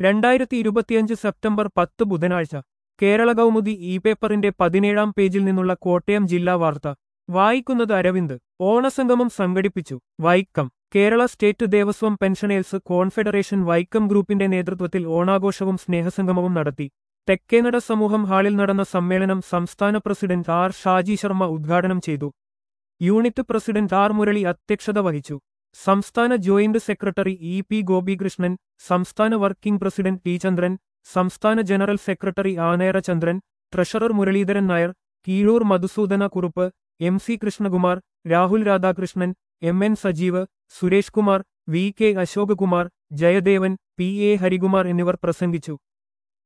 രണ്ടായിരത്തി ഇരുപത്തിയഞ്ച് സെപ്റ്റംബർ പത്ത് ബുധനാഴ്ച കേരള കൗമുദി ഇ പേപ്പറിന്റെ പതിനേഴാം പേജിൽ നിന്നുള്ള കോട്ടയം ജില്ലാ വാർത്ത വായിക്കുന്നത് അരവിന്ദ് ഓണസംഗമം സംഘടിപ്പിച്ചു Vaikom Kerala state Devaswom pensioners confederation Vaikom ഗ്രൂപ്പിന്റെ നേതൃത്വത്തിൽ ഓണാഘോഷവും സ്നേഹസംഗമവും നടത്തി തെക്കേനട സമൂഹം ഹാളിൽ നടന്ന സമ്മേളനം സംസ്ഥാന പ്രസിഡന്റ് ആർ ഷാജി ശർമ്മ ഉദ്ഘാടനം ചെയ്തു യൂണിറ്റ് പ്രസിഡന്റ് ആർ മുരളി അധ്യക്ഷത വഹിച്ചു സംസ്ഥാന joint secretary E P Gopikrishnan സംസ്ഥാന വർക്കിംഗ് പ്രസിഡന്റ് ടി ചന്ദ്രൻ സംസ്ഥാന general secretary Anayara Chandran treasurer Muraleedharan Nair Keezhoor Madhusoodana Kurup M C Krishnakumar Rahul Radhakrishnan M N Sajeev Suresh Kumar V K Asokakumar Jayadevan P A Harikumar എന്നിവർ പ്രസംഗിച്ചു